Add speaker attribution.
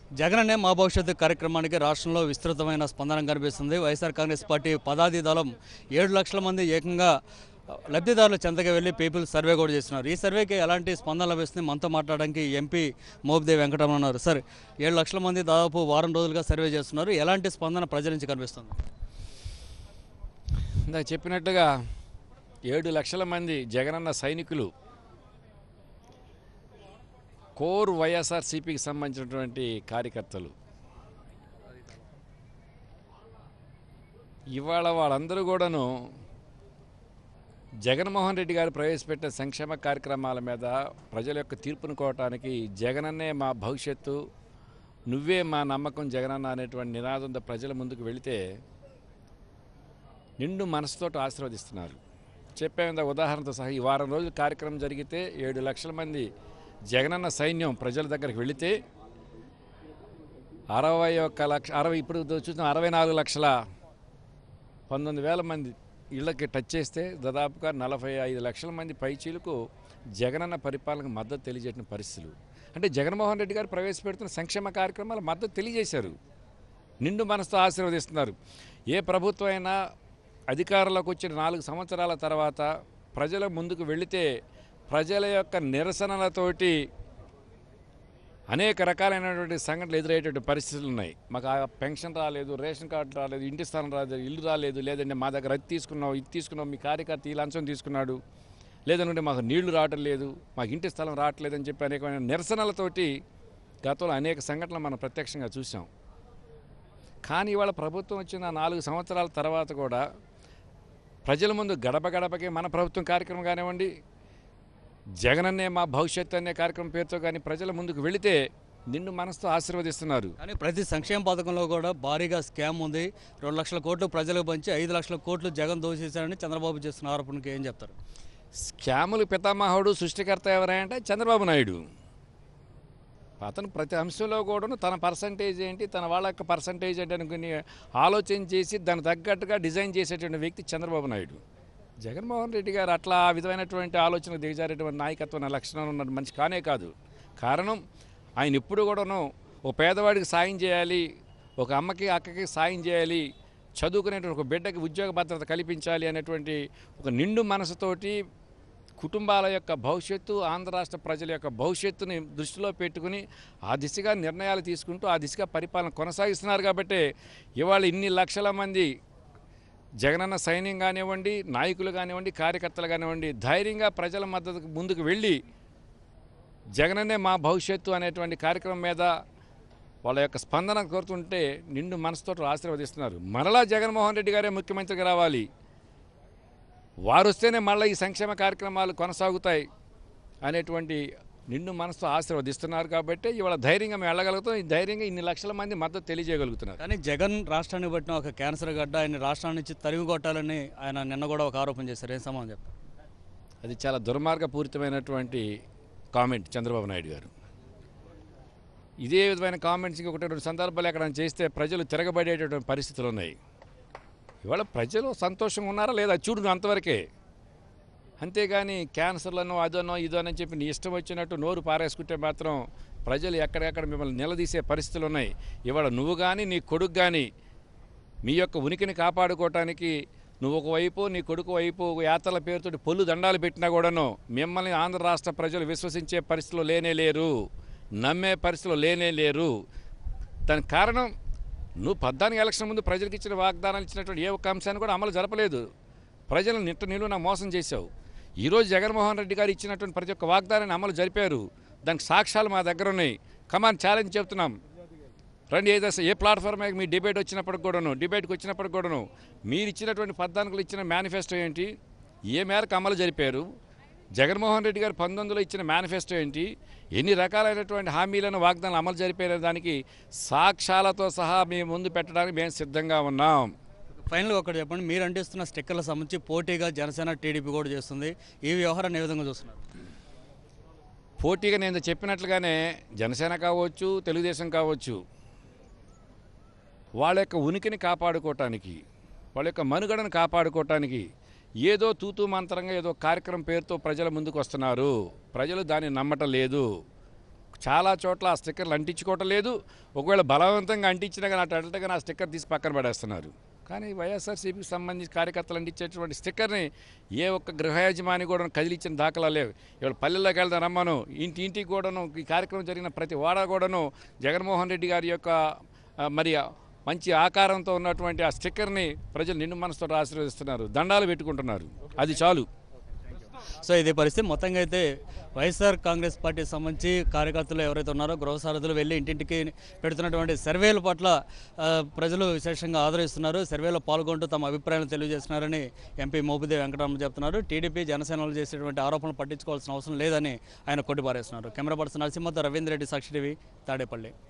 Speaker 1: జగననే మా భవిష్యత్తు కార్యక్రమానికి రాష్ట్రంలో విస్తృతమైన స్పందన కనిపిస్తుంది వైఎస్ఆర్ కాంగ్రెస్ పార్టీ పదాది దళం ఏడు లక్షల మంది ఏకంగా లబ్ధిదారుల చెంతగా వెళ్ళి పీపుల్ సర్వే కూడా చేస్తున్నారు ఈ సర్వేకి ఎలాంటి స్పందన లభిస్తుంది మనతో మాట్లాడడానికి ఎంపీ మోపిదేవి వెంకటరమణ ఉన్నారు సార్ ఏడు లక్షల మంది దాదాపు వారం రోజులుగా సర్వే చేస్తున్నారు ఎలాంటి స్పందన ప్రజల నుంచి కనిపిస్తుంది
Speaker 2: ఇందాక చెప్పినట్టుగా ఏడు లక్షల మంది జగనన్న సైనికులు కోర్ వైఎస్ఆర్సీపీకి సంబంధించినటువంటి కార్యకర్తలు ఇవాళ వాళ్ళందరూ కూడాను జగన్మోహన్ రెడ్డి గారు ప్రవేశపెట్టిన సంక్షేమ కార్యక్రమాల మీద ప్రజల యొక్క తీర్పును కోవటానికి జగనన్నే మా భవిష్యత్తు నువ్వే మా నమ్మకం జగనన్న అనేటువంటి నినాదంతో ప్రజల ముందుకు వెళితే నిండు మనసుతో ఆశీర్వదిస్తున్నారు చెప్పే ఉదాహరణతో సహా ఈ వారం రోజులు కార్యక్రమం జరిగితే ఏడు లక్షల మంది జగనన్న సైన్యం ప్రజల దగ్గరికి వెళితే అరవై ఒక్క లక్ష అరవై ఇప్పుడు చూసిన అరవై నాలుగు లక్షల పంతొమ్మిది వేల మంది ఇళ్ళకి టచ్ చేస్తే దాదాపుగా నలభై ఐదు లక్షల మంది పైచీలకు జగనన్న పరిపాలనకు మద్దతు తెలియజేసిన పరిస్థితులు అంటే జగన్మోహన్ రెడ్డి గారు ప్రవేశపెడుతున్న సంక్షేమ కార్యక్రమాలు మద్దతు తెలియజేశారు నిండు మనసుతో ఆశీర్వదిస్తున్నారు ఏ ప్రభుత్వం అయినా అధికారంలోకి వచ్చిన నాలుగు సంవత్సరాల తర్వాత ప్రజల ముందుకు వెళితే ప్రజల యొక్క నిరసనలతోటి అనేక రకాలైనటువంటి సంఘటనలు ఎదురయ్యేటువంటి పరిస్థితులు ఉన్నాయి మాకు ఆ పెన్షన్ రాలేదు రేషన్ కార్డు రాలేదు ఇంటి స్థలం రాలేదు ఇల్లు రాలేదు లేదంటే మా దగ్గర అది తీసుకున్నాం ఇది తీసుకున్నాం మీ కార్యకర్త ఈ లంచం తీసుకున్నాడు లేదంటే మాకు నీళ్లు రావటం లేదు మాకు ఇంటి స్థలం రావట్లేదని చెప్పి అనేకమైన నిరసనలతోటి గతంలో అనేక సంఘటనలు మనం ప్రత్యక్షంగా చూసాం కానీ ఇవాళ ప్రభుత్వం వచ్చిన నాలుగు సంవత్సరాల తర్వాత కూడా ప్రజల ముందు గడప గడపకి మన ప్రభుత్వం కార్యక్రమం కానివ్వండి జగనన్నే మా భవిష్యత్తు అనే కార్యక్రమం పేరుతో కానీ ప్రజల ముందుకు వెళితే నిన్ను మనసుతో ఆశీర్వదిస్తున్నారు
Speaker 1: కానీ ప్రతి సంక్షేమ పథకంలో కూడా భారీగా స్కామ్ ఉంది రెండు లక్షల కోట్లు ప్రజలకు పంచి ఐదు లక్షల కోట్లు జగన్ దోషేశారని చంద్రబాబు చేస్తున్న ఆరోపణకి ఏం చెప్తారు
Speaker 2: స్కాములు పితామహుడు సృష్టికర్త ఎవరంటే చంద్రబాబు నాయుడు అతను ప్రతి అంశంలో కూడాను తన పర్సంటేజ్ ఏంటి తన వాళ్ళ యొక్క పర్సంటేజ్ ఏంటి అనుకుని ఆలోచన చేసి దానికి తగ్గట్టుగా డిజైన్ చేసేటువంటి వ్యక్తి చంద్రబాబు నాయుడు జగన్మోహన్ రెడ్డి గారు అట్లా ఆ విధమైనటువంటి ఆలోచన దిగజారేటువంటి నాయకత్వం లక్షణాలు ఉన్న మనిషి కానే కాదు కారణం ఆయన ఇప్పుడు కూడాను ఓ పేదవాడికి సాయం చేయాలి ఒక అమ్మకి అక్కకి సాయం చేయాలి చదువుకునేటువంటి ఒక బిడ్డకి ఉద్యోగ భద్రత కల్పించాలి అనేటువంటి ఒక నిండు మనసుతోటి కుటుంబాల యొక్క భవిష్యత్తు ఆంధ్ర రాష్ట్ర ప్రజల యొక్క భవిష్యత్తుని దృష్టిలో పెట్టుకుని ఆ దిశగా నిర్ణయాలు తీసుకుంటూ ఆ దిశగా పరిపాలన కొనసాగిస్తున్నారు కాబట్టి ఇవాళ ఇన్ని లక్షల మంది జగనన్న సైన్యం కానివ్వండి నాయకులు కానివ్వండి కార్యకర్తలు కానివ్వండి ధైర్యంగా ప్రజల మద్దతుకు ముందుకు వెళ్ళి జగనన్నే మా భవిష్యత్తు అనేటువంటి కార్యక్రమం మీద వాళ్ళ యొక్క స్పందన కోరుతుంటే నిండు మనసుతో ఆశీర్వదిస్తున్నారు మరలా జగన్మోహన్ రెడ్డి గారే ముఖ్యమంత్రిగా రావాలి వారు వస్తేనే మళ్ళీ ఈ సంక్షేమ కార్యక్రమాలు కొనసాగుతాయి అనేటువంటి నిండు మనసుతో ఆశీర్వదిస్తున్నారు కాబట్టి ఇవాళ ధైర్యంగా మేము వెళ్ళగలుగుతాం ఈ ధైర్యంగా ఇన్ని లక్షల మంది మద్దతు తెలియజేయగలుగుతున్నారు
Speaker 1: కానీ జగన్ రాష్ట్రాన్ని బట్టిన ఒక క్యాన్సర్ గడ్డ ఆయన రాష్ట్రాన్ని నుంచి తరిమి కొట్టాలని ఆయన నిన్న కూడా ఒక ఆరోపణ చేశారు ఏం సమాధానం చెప్తారు
Speaker 2: అది చాలా దుర్మార్గపూరితమైనటువంటి కామెంట్ చంద్రబాబు నాయుడు గారు ఇదే విధమైన కామెంట్స్ ఒకటి రెండు సందర్భాలు ఎక్కడ చేస్తే ప్రజలు తిరగబడేటటువంటి పరిస్థితులు ఉన్నాయి ఇవాళ ప్రజలు సంతోషంగా ఉన్నారా లేదా చూడు నువ్వు అంతవరకే అంతేగాని క్యాన్సర్లను అదనో ఇదో అని చెప్పి నీ ఇష్టం వచ్చినట్టు నోరు పారేసుకుంటే మాత్రం ప్రజలు ఎక్కడెక్కడ మిమ్మల్ని నిలదీసే పరిస్థితులు ఉన్నాయి ఇవాళ నువ్వు కానీ నీ కొడుకు కానీ మీ యొక్క ఉనికిని కాపాడుకోవటానికి నువ్వు ఒకవైపు నీ కొడుకు వైపు యాత్రల పేరుతో పొల్లు దండాలు పెట్టినా కూడాను మిమ్మల్ని ఆంధ్ర రాష్ట్ర ప్రజలు విశ్వసించే పరిస్థితిలో లేనే లేరు నమ్మే పరిస్థితిలో లేనే లేరు దానికి కారణం నువ్వు పద్నాలుగు ఎలక్షన్ ముందు ప్రజలకు ఇచ్చిన వాగ్దానాలు ఇచ్చినటువంటి ఏ ఒక్క అంశాన్ని కూడా అమలు జరపలేదు ప్రజలను నిట్ట నిలువున మోసం చేశావు ఈరోజు జగన్మోహన్ రెడ్డి గారు ఇచ్చినటువంటి ప్రతి ఒక్క వాగ్దానాన్ని అమలు జరిపారు దానికి సాక్ష్యాలు మా దగ్గర ఉన్నాయి కమాన్ ఛాలెంజ్ చెప్తున్నాం రండి ఏదో ఏ ప్లాట్ఫామ్ మీద మీ డిబేట్ వచ్చినప్పటికి కూడాను డిబేట్కి వచ్చినప్పటికి కూడాను మీరు ఇచ్చినటువంటి పద్నాలుగులు ఇచ్చిన మేనిఫెస్టో ఏంటి ఏ మేరకు అమలు జరిపారు జగన్మోహన్ రెడ్డి గారు పంతొమ్మిదిలో ఇచ్చిన మేనిఫెస్టో ఏంటి ఎన్ని రకాలైనటువంటి హామీలను వాగ్దానాలు అమలు జరిపారు దానికి సాక్ష్యాలతో సహా మేము ముందు పెట్టడానికి మేము సిద్ధంగా ఉన్నాం
Speaker 1: ఫైనల్గా ఒకటి చెప్పండి మీరు అంటిస్తున్న స్టిక్కర్ల సంబంధించి పోటీగా జనసేన టీడీపీ కూడా చేస్తుంది ఈ వ్యవహారాన్ని ఏ విధంగా చూస్తున్నారు
Speaker 2: పోటీగా నేను చెప్పినట్లుగానే జనసేన కావచ్చు తెలుగుదేశం కావచ్చు వాళ్ళ యొక్క ఉనికిని కాపాడుకోవటానికి వాళ్ళ యొక్క మనుగడను కాపాడుకోవటానికి ఏదో తూతూ మంత్రంగా ఏదో కార్యక్రమం పేరుతో ప్రజల ముందుకు వస్తున్నారు ప్రజలు దాన్ని నమ్మటం లేదు చాలా చోట్ల ఆ స్టిక్కర్లు అంటించుకోవటం లేదు ఒకవేళ బలవంతంగా అంటించినా కానీ అటు అటగా ఆ స్టిక్కర్ తీసి పక్కన పడేస్తున్నారు కానీ వైఎస్ఆర్సీపీకి సంబంధించి కార్యకర్తలు అంటించేటువంటి స్టిక్కర్ని ఏ ఒక్క గృహయజమాని కూడా కదిలించిన దాఖలా లేవు ఇవాళ పల్లెల్లోకి వెళ్దాం రమ్మను ఇంటి ఇంటికి కూడాను ఈ కార్యక్రమం జరిగిన ప్రతి వాడ కూడాను జగన్మోహన్ రెడ్డి గారి యొక్క ఆ, మరి ఆ మంచి ఆకారంతో ఉన్నటువంటి ఆ స్టిక్కర్ని ప్రజలు నిండు మనసుతో ఆశీర్వదిస్తున్నారు దండాలు పెట్టుకుంటున్నారు అది చాలు
Speaker 1: సో ఇదే పరిస్థితి మొత్తంగా అయితే వైఎస్ఆర్ కాంగ్రెస్ పార్టీకి సంబంధించి కార్యకర్తలు ఎవరైతే ఉన్నారో గృహ సారథులు వెళ్ళి ఇంటింటికి పెడుతున్నటువంటి సర్వేల పట్ల ఆ, ప్రజలు విశేషంగా ఆదరిస్తున్నారు సర్వేలో పాల్గొంటూ తమ అభిప్రాయాలను తెలియజేస్తున్నారని ఎంపీ మోపిదేవి వెంకటరామ చెప్తున్నారు టీడీపీ జనసేనలు చేసేటువంటి ఆరోపణలు పట్టించుకోవాల్సిన అవసరం లేదని ఆయన కొట్టిపారేస్తున్నారు కెమెరా పర్సన్ నరసింహతో రవీంద్ర రెడ్డి సాక్షి టీవీ తాడేపల్లి